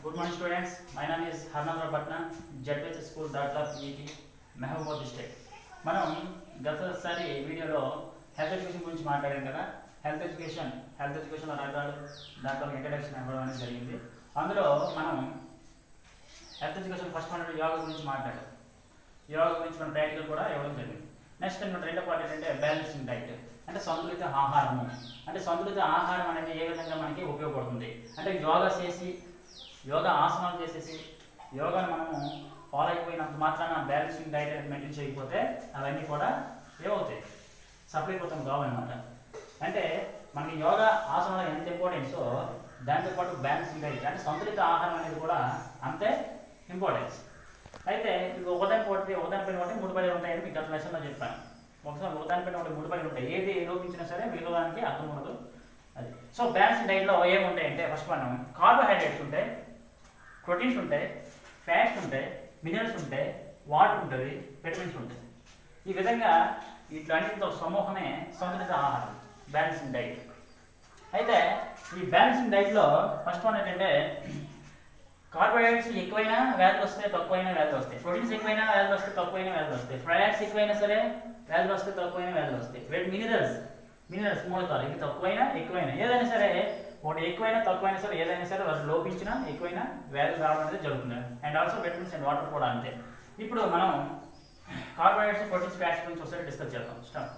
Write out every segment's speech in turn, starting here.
Good morning students. My name is Harnandra Patna, జడ్వేచ్ school దాట్లా PET Mahabubabad district మనం గతసారి వీడియోలో హెల్త్ ఎడ్యుకేషన్ గురించి మాట్లాడాం కదా హెల్త్ ఎడ్యుకేషన్ హెల్త్ ఎడ్యుకేషన్ రకాలు దాంట్లో ఇంట్రడక్షన్ ఇవ్వడం అనేది జరిగింది అందులో మనం హెల్త్ ఎడ్యుకేషన్ ఫస్ట్ మనం యోగా గురించి మాట్లాడాం యోగా గురించి మనం ప్రాక్టికల్ కూడా ఇవ్వడం జరిగింది నెక్స్ట్ మన రెండో పార్ట్ ఏంటంటే బ్యాలెన్సింగ్ డైట్ అంటే సంతులిత ఆహారము అంటే సంతులిత ఆహారం అనేది ఏ విధంగా మనకి ఉపయోగపడుతుంది అంటే యోగా చేసి యోగా ఆసనాలు చేసేసి యోగాను మనము ఫాలో అయిపోయినంత మాత్రాన బ్యాలెన్సింగ్ డైట్ అనేది మెయింటైన్ చేయకపోతే అవన్నీ కూడా ఏమవుతాయి సఫలీకృతం కావన్నమాట అంటే మనకి యోగా ఆసనాలు ఎంత ఇంపార్టెన్సో దాంతోపాటు బ్యాలెన్సింగ్ డైట్ అంటే సంతులిత ఆహారం అనేది కూడా అంతే ఇంపార్టెన్స్ అయితే ఇవి ఒకదాని ఒకటి ఒకదాని పైన ఒకటి ముడిపడి ఉంటాయని మీకు గత లెసన్లో చెప్పాను ఒకసారి ఒకదాని పైన ఒకటి ముడిపడి ఉంటాయి ఏది లోపించినా సరే మిగతా దానికి అర్థం ఉండదు అది సో బ్యాలెన్స్ డైట్లో ఏముంటాయంటే ఫస్ట్ మనం కార్బోహైడ్రేట్స్ ఉంటాయి ప్రోటీన్స్ ఉంటాయి ఫ్యాట్స్ ఉంటాయి మినరల్స్ ఉంటాయి వాటర్ ఉంటుంది విటమిన్స్ ఉంటాయి ఈ విధంగా వీటిలన్నింటితో సమూహమే సంతులిత ఆహారం బ్యాలెన్సింగ్ డైట్ అయితే ఈ బ్యాలెన్సింగ్ డైట్లో ఫస్ట్ వన్ ఏంటంటే కార్బోహైడ్రేట్స్ ఎక్కువైనా వ్యాధులు వస్తాయి తక్కువైనా వ్యాధులు వస్తాయి ప్రోటీన్స్ ఎక్కువైనా వ్యాధులు వస్తాయి తక్కువైనా వ్యాధులు వస్తాయి ఫ్యాట్స్ ఎక్కువైనా సరే వ్యాధులు వస్తాయి తక్కువైనా వ్యాధులు వస్తాయి వెట్ మినరల్స్ మినరల్స్ మూలకాలు ఇవి తక్కువైనా ఎక్కువైనా ఏదైనా సరే ఒకటి ఎక్కువైనా తక్కువైనా సరే ఏదైనా సరే వాళ్ళు లోపించినా ఎక్కువైనా వ్యాధులు రావడం అనేది జరుగుతుంది and also vitamins and water కూడా అంతే ఇప్పుడు మనం కార్బోహైడ్రేట్స్ ప్రోటీన్స్ ఫ్యాట్స్ గురించి ఒకసారి డిస్కస్ చేద్దాం స్టార్ట్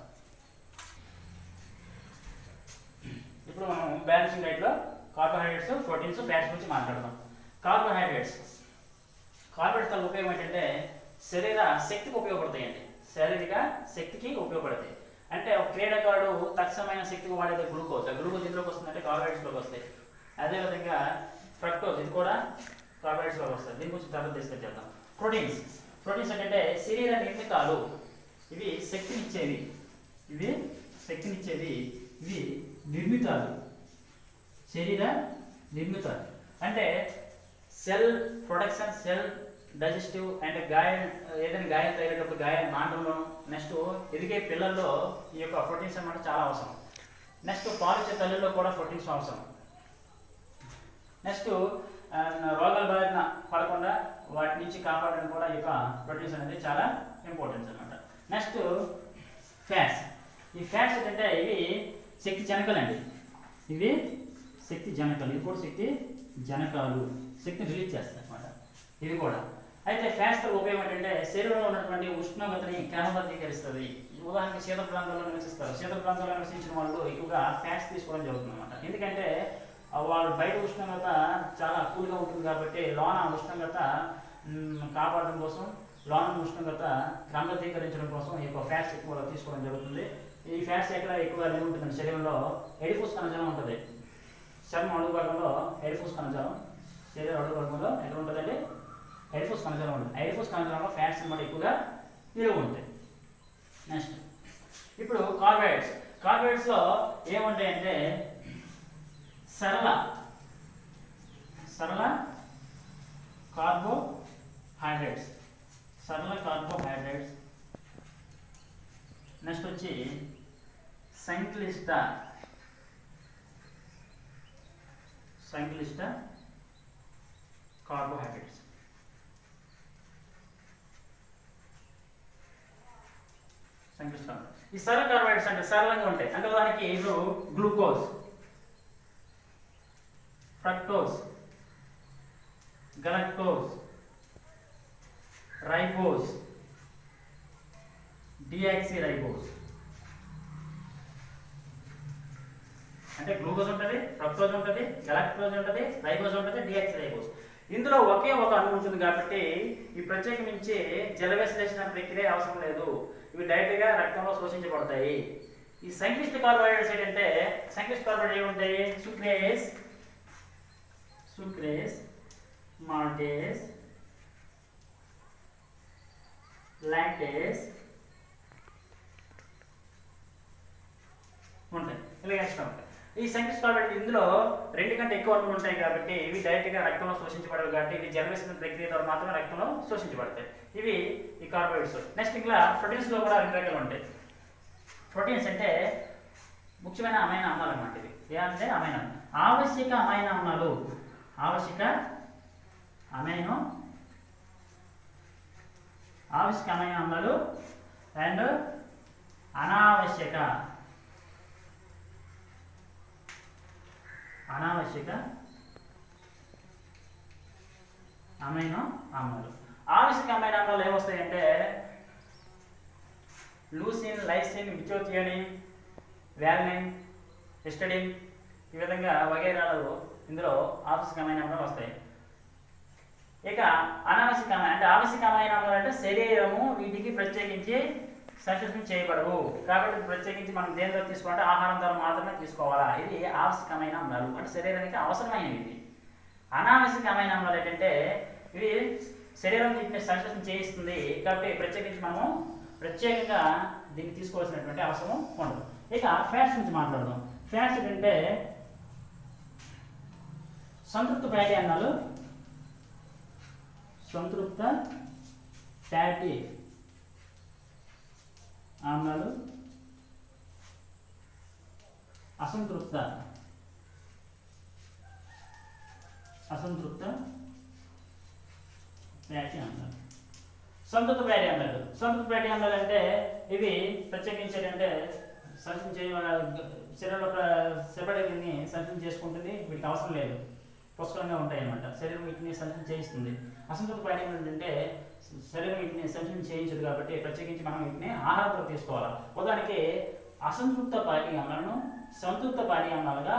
ఇప్పుడు మనం బ్యాలెన్సింగ్ డైట్లో కార్బోహైడ్రేట్స్ ప్రోటీన్స్ ఫ్యాట్స్ గురించి మాట్లాడదాం కార్బోహైడ్రేట్స్ కార్బోహైడ్రేట్స్ వల్ల ఉపయోగం ఏంటంటే శరీర శక్తికి ఉపయోగపడతాయండి శారీరక శక్తికి ఉపయోగపడతాయి అంటే ఒక క్రీడాకారుడు తక్షణమైన శక్తికి వాడేది గ్లూకోజ్ ఆ గ్లూకోజ్ ఎందులోకి వస్తుందంటే కార్బోహైడ్రేట్స్లోకి వస్తాయి అదేవిధంగా ఫ్రక్టోజ్ ఇది కూడా కార్బోహైడ్రేట్స్లోకి వస్తుంది దీని గురించి తర్వాత డిస్కస్ చేద్దాం ప్రోటీన్స్ ప్రోటీన్స్ ఏంటంటే శరీర నిర్మితాలు ఇవి శక్తినిచ్చేవి ఇవి శక్తినిచ్చేవి ఇవి నిర్మితాలు శరీర నిర్మితాలు అంటే cell production cell digestive and గాయం ఏదైనా గాయం తగిలేటప్పుడు గాయం మాండంలో నెక్స్ట్ ఎదిగే పిల్లల్లో ఈ యొక్క ప్రోటీన్స్ అన్నమాట చాలా అవసరం నెక్స్ట్ పాలిచ్చే తల్లిలో కూడా ప్రోటీన్స్ అవసరం నెక్స్ట్ ఆ, రోగాల బారిన పడకుండా వాటి నుంచి కాపాడడానికి కూడా ఈ యొక్క ప్రోటీన్స్ అనేది చాలా ఇంపార్టెన్స్ అనమాట నెక్స్ట్ ఫ్యాట్స్ ఈ ఫ్యాట్స్ ఏంటంటే ఇవి శక్తి జనకాలు అండి ఇవి శక్తి జనకాలు ఇవి కూడా శక్తి జనకాలు శక్తిని రిలీజ్ చేస్తాయి అనమాట ఇది కూడా అయితే ఫ్యాట్స్ ఉపయోగం ఏంటంటే శరీరంలో ఉన్నటువంటి ఉష్ణోగ్రతని క్రమబద్ధీకరిస్తుంది ఉదాహరణకి శీతల ప్రాంతాల్లో నివసిస్తారు శీతల ప్రాంతాల్లో నివసించిన వాళ్ళు ఎక్కువగా ఫ్యాట్స్ తీసుకోవడం జరుగుతుంది అనమాట ఎందుకంటే ఆ వాళ్ళు బయట ఉష్ణోగ్రత చాలా కూల్గా ఉంటుంది కాబట్టి లోన ఉష్ణోగ్రత మ్, కాపాడడం కోసం లోన ఉష్ణోగ్రత క్రమబద్ధీకరించడం కోసం ఈ యొక్క ఫ్యాట్స్ ఎక్కువ తీసుకోవడం జరుగుతుంది ఈ ఫ్యాట్స్ ఎక్కడ ఎక్కువగా నిల్వ ఉంటుందండి శరీరంలో ఎడిఫోస్ కణజాలం ఉంటుంది చర్మం అడుగు భాగంలో ఎడిఫోస్ కణజాలం శరీరం అడుగు భాగంలో ఎక్కడ ఉంటుందండి ఎడిఫోస్ కణజాలం ఉంటుంది ఎడిఫోస్ కణజాలంలో ఫ్యాట్స్ అన్నమాట ఎక్కువగా నిలువ ఉంటాయి నెక్స్ట్ ఇప్పుడు కార్బోహైడ్రేట్స్ కార్బోహైడ్రేట్స్లో ఏముంటాయంటే సరళ సరళ కార్బోహైడ్రేట్స్ సరళ కార్బోహైడ్రేట్స్ నెక్స్ట్ వచ్చి సంక్లిష్ట సంక్లిష్ట కార్బోహైడ్రేట్స్ సంక్లిష్ట ఈ సరళ కార్బోహైడ్రేట్స్ అంటే సరళంగా ఉంటాయి అంటే దానికి ఇప్పుడు glucose fructose galactose ribose deoxyribose అంటే గ్లూకోజ్ ఉంటుంది ఫ్రక్టోజ్ ఉంటుంది గలాక్టోజ్ ఉంటుంది రైబోజ్ ఉంటుంది డియాక్సీ రైబోజ్ ఇందులో ఒకే ఒక అణువు ఉంటుంది కాబట్టి ఈ ప్రత్యేకించి జల విశ్లేషణ ప్రక్రియ అవసరం లేదు ఇవి డైరెక్ట్ గా రక్తంలో శోషించబడతాయి ఈ సంక్లిష్ట కార్బోహైడ్రేట్స్ ఏంటంటే సంక్లిష్ట కార్బోహైడ్రేట్ ఏముంటాయి సుక్రేస్ సుక్రేస్ మాల్టేస్ లాక్టేస్ ఉంటాయి ఇలా ఎక్స్ట్రా ఉంటాయి ఈ సంక్లిష్ట కార్బోహైడ్రేట్ ఇందులో రెండు కంటే ఎక్కువ అణువులు ఉంటాయి కాబట్టి ఇవి డైరెక్ట్ గా రక్తంలో శోషించబడవు కాబట్టి ఇవి జలవిశ్లేషణ ప్రక్రియ ద్వారా మాత్రమే రక్తంలో శోషించబడతాయి ఇవి ఈ కార్బోహైడ్రేట్స్ నెక్స్ట్ ఇంకా ప్రోటీన్స్ లో కూడా రెండు రకాలు ఉంటాయి ప్రోటీన్స్ అంటే ముఖ్యమైన అమైన అమ్మాలు అన్నమాట ఇవి ఏంటంటే అమైన ఆవశ్యక అమైన అమ్మాలు ఆవశ్యక అమైనో ఆవశ్యక అమైనో ఆమ్లాలు అండ్ అనావశ్యక అనావశ్యక అమైనో ఆమ్లాలు ఆవశ్యక అమైనో ఆమ్లాలు ఏమొస్తాయంటే leucine lysine methionine valine histidine ఈ విధంగా వగైరాలు ఇందులో ఆవశ్యకమైన అమ్లాలు వస్తాయి ఇక అనావశ్యకమైన అంటే ఆవశ్యకమైన అమ్లాలు అంటే శరీరము వీటికి ప్రత్యేకించి సంశ్లేషణ చేయబడవు కాబట్టి ప్రత్యేకించి మనం దేని ద్వారా తీసుకోవాలంటే ఆహారం ద్వారా మాత్రమే తీసుకోవాలా ఇది ఆవశ్యకమైన అమ్లాలు అంటే శరీరానికి అవసరమైనవి ఇది అనావశ్యకమైన అమ్లాలు ఏంటంటే ఇవి శరీరం వీటిని సంశ్లేషణ చేయిస్తుంది కాబట్టి ప్రత్యేకించి మనము ప్రత్యేకంగా దీన్ని తీసుకోవాల్సినటువంటి అవసరం ఉండదు ఇక ఫ్యాట్స్ గురించి మాట్లాడదాం ఫ్యాట్స్ ఏంటంటే సంతృప్త ఫ్యాటీ అన్నాలు సంతృప్త ఫ్యాటీ ఆమ్లాలు అసంతృప్త అసంతృప్త ఫ్యాటీ ఆమ్లాలు సంతృప్త ఫ్యాటీ ఆమ్లాలు సంతృప్త ఫ్యాటీ ఆమ్లాలు అంటే ఇవి ప్రత్యేకించి ఏంటంటే సంచలనం చేయ శరీరంలో సెపరేట్ని సంచలనం చేసుకుంటుంది వీటికి అవసరం లేదు పుష్కలంగా ఉంటాయి అన్నమాట శరీరం వీటిని సంచలనం చేయిస్తుంది అసంతృప్త ఫ్యాటీ ఆమ్లాలు ఏంటంటే శరీరం వీటిని సంచలనం చేయించదు కాబట్టి ప్రత్యేకించి మనం వీటిని ఆహారంలో తీసుకోవాలి ఉదాహరణకి అసంతృప్త పాటి ఆమ్లాలను సంతృప్త పాటి ఆమ్లాలుగా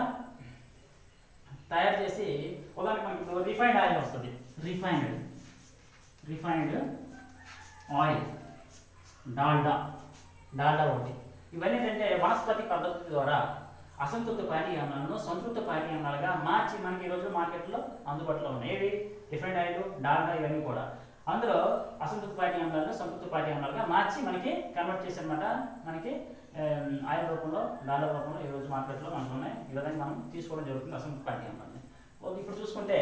తయారు చేసి ఉదాహరణకి మనకి ఇప్పుడు రిఫైన్డ్ ఆయిల్ వస్తుంది refined refined oil Dalda Dalda ఒకటి ఇవన్నీ ఏంటంటే వనస్పతి పద్ధతి ద్వారా అసంతృప్త పాటి ఆమ్లాలను సంతృప్త పాటి ఆమ్లాలుగా మార్చి మనకి ఈరోజు మార్కెట్లో అందుబాటులో ఉన్నాయి ఏవి రిఫైన్డ్ ఆయిల్ డాల్డా ఇవన్నీ కూడా అందులో అసంతృప్త పాటి ఆమ్లాలను సంతృప్త పాటి ఆమ్లాలుగా మార్చి మనకి కన్వర్ట్ చేసి అనమాట మనకి ఆమ్, ఆయిల్ రూపంలో డాల్డా రూపంలో ఈరోజు మార్కెట్లో మనకు ఉన్నాయి ఈ విధంగా మనం తీసుకోవడం జరుగుతుంది అసంతృప్త పాటి ఆమ్లాన్ని ఓకే, ఇప్పుడు చూసుకుంటే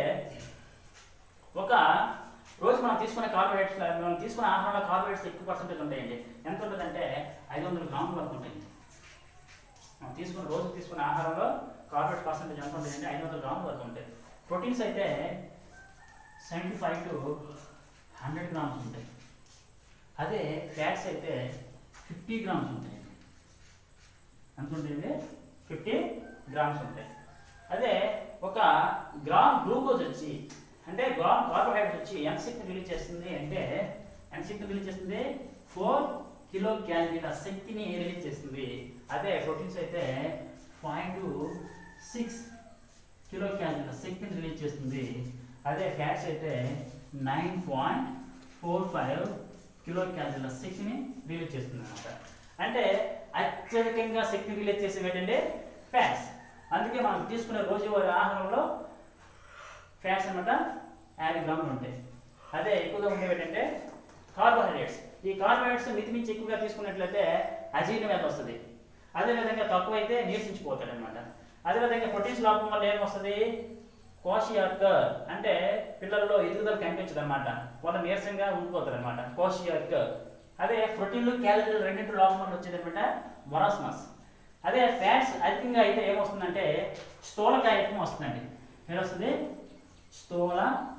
ఒక రోజు మనం తీసుకునే కార్బోహైడ్రేట్స్ మనం తీసుకునే ఆహారంలో కార్బోహైడ్రేట్స్ ఎక్కువ పర్సెంటేజ్ ఉంటాయండి ఎంత ఉంటుందంటే ఐదు వందల గ్రాముల వరకు ఉంటాయి మనం తీసుకున్న రోజు తీసుకునే ఆహారంలో కార్బోహైడ్రేట్ పర్సెంటేజ్ ఎంత ఉంటుందంటే ఐదు వందల గ్రాముల వరకు ఉంటాయి ప్రోటీన్స్ అయితే seventy five to hundred grams ఉంటాయి అదే ఫ్యాట్స్ అయితే ఫిఫ్టీ గ్రామ్స్ ఉంటాయి ఎంత ఉంటుంది ఫిఫ్టీ గ్రామ్స్ ఉంటాయి అదే ఒక గ్రామ్ గ్లూకోజ్ వచ్చి అంటే గ్రామ్ కార్బోహైడ్రేట్ వచ్చి ఎంత శక్తి రిలీజ్ చేస్తుంది అంటే ఎంత శక్తి రిలీజ్ చేస్తుంది ఫోర్ కిలో క్యాలరీల శక్తిని రిలీజ్ చేస్తుంది అదే ప్రోటీన్స్ అయితే పాయింట్ సిక్స్ కిలో క్యాలరీల శక్తిని రిలీజ్ చేస్తుంది అదే ఫ్యాట్స్ అయితే nine point four five kilo క్యాలరీల శక్తిని రిలీజ్ చేస్తుంది అనమాట అంటే అత్యధికంగా శక్తి రిలీజ్ చేసేవి ఏంటంటే ఫ్యాట్స్ అందుకే మనం తీసుకునే రోజువారీ ఆహారంలో ఫ్యాట్స్ అన్నమాట యాభై గ్రాములు ఉంటాయి అదే ఎక్కువగా ఉండేవి ఏంటంటే కార్బోహైడ్రేట్స్ ఈ కార్బోహైడ్రేట్స్ మితిమించి ఎక్కువగా తీసుకున్నట్లయితే అజీర్ణ వ్యాధి వస్తుంది అదేవిధంగా తక్కువ అయితే నీరసించిపోతాడు అనమాట అదేవిధంగా ప్రోటీన్స్ లోపం వల్ల ఏమొస్తుంది కోషియార్కర్ అంటే పిల్లల్లో ఎదుగుదల కనిపించదు అనమాట వాళ్ళు నీరసంగా ఉండిపోతారు అనమాట కోషియార్కర్ అదే ప్రోటీన్లు క్యాలరీలు రెండింటి లోపం వల్ల వచ్చేది అనమాట మొరాస్మస్ అదే ఫ్యాట్స్ అధికంగా అయితే ఏమొస్తుందంటే స్థూలకాయత్వం వస్తుందండి ఏమొస్తుంది స్థూల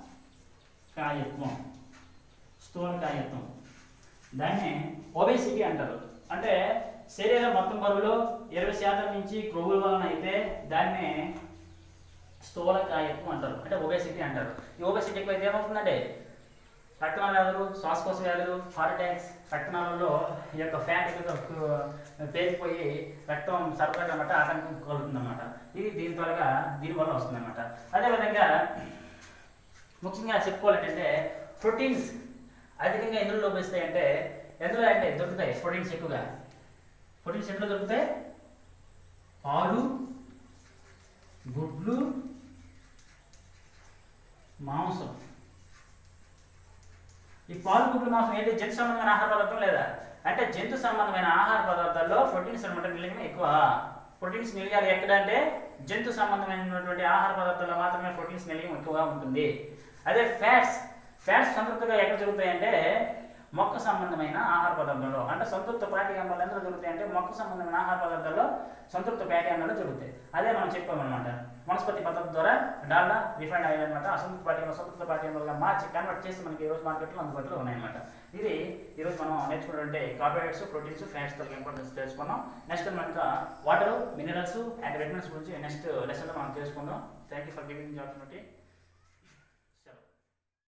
కాయత్వం స్థూలకాయత్వం దాన్ని ఒబేసిటీ అంటారు అంటే శరీరం మొత్తం బరువులో ఇరవై శాతం నుంచి క్రొవ్వుల వలన అయితే దాన్ని స్థూలకాయత్వం అంటారు అంటే ఒబేసిటీ అంటారు ఈ ఒబేసిటీ ఎక్కువ అయితే ఏమవుతుందంటే రక్తనాళ వ్యాధులు శ్వాసకోశ వ్యాధులు హార్ట్ అటాక్స్ రక్తనాళాల్లో ఈ యొక్క ఫ్యాట్ ఎక్కువ పేరుకుపోయి రక్తం సరఫరా అనమాట ఆటంకం కలుగుతుంది అనమాట ఇది దీని త్వరగా దీనివల్ల వస్తుంది అనమాట అదేవిధంగా ముఖ్యంగా చెప్పుకోవాలంటే ప్రోటీన్స్ అధికంగా ఎందులో లోపిస్తాయి అంటే ఎందులో అంటే దొరుకుతాయి ప్రోటీన్స్ ఎక్కువగా ప్రోటీన్స్ ఎందులో దొరుకుతాయి పాలు గుడ్లు మాంసం ఈ పాలు గుడ్లు మాంసం ఏంటి జంతు సంబంధమైన ఆహార పదార్థం లేదా అంటే జంతు సంబంధమైన ఆహార పదార్థాల్లో ప్రోటీన్స్ అనమాట నిలయం ఎక్కువ ప్రోటీన్స్ నిలయాలు ఎక్కడ అంటే జంతు సంబంధమైనటువంటి ఆహార పదార్థాల్లో మాత్రమే ప్రోటీన్స్ నిలయం ఎక్కువగా ఉంటుంది అదే ఫ్యాట్స్ ఫ్యాట్స్ సంతృప్తిగా ఎక్కడ జరుగుతాయంటే మొక్క సంబంధమైన ఆహార పదార్థాల్లో అంటే సంతృప్త పాటి అమ్మాలు ఎందులో జరుగుతాయి అంటే మొక్క సంబంధమైన ఆహార పదార్థాల్లో సంతృప్త ప్యాటి అన్నాలు జరుగుతాయి అదే మనం చెప్పామన్నమాట వనస్పతి పద్ధతి ద్వారా డాల్డా రిఫైండ్ ఆయిల్ అనమాట అసంతృప్త పార్టీ అసంతృప్త పార్టీ వల్ల మార్చి కన్వర్ట్ చేసి మనకి ఈ రోజు మార్కెట్లో అందుబాటులో ఉన్నాయన్నమాట ఇది ఈరోజు మనం నేర్చుకున్నటువంటి కార్బోహైడ్రేట్స్ ప్రోటీన్స్ ఫ్యాట్స్ తగ్గ ఇంపార్టెన్స్ తెలుసుకున్నాం నెక్స్ట్ మనకి వాటర్ మినరల్స్ అండ్ విటమిన్స్ గురించి నెక్స్ట్ లెసన్లో మనం తెలుసుకుందాం thank you for giving opportunity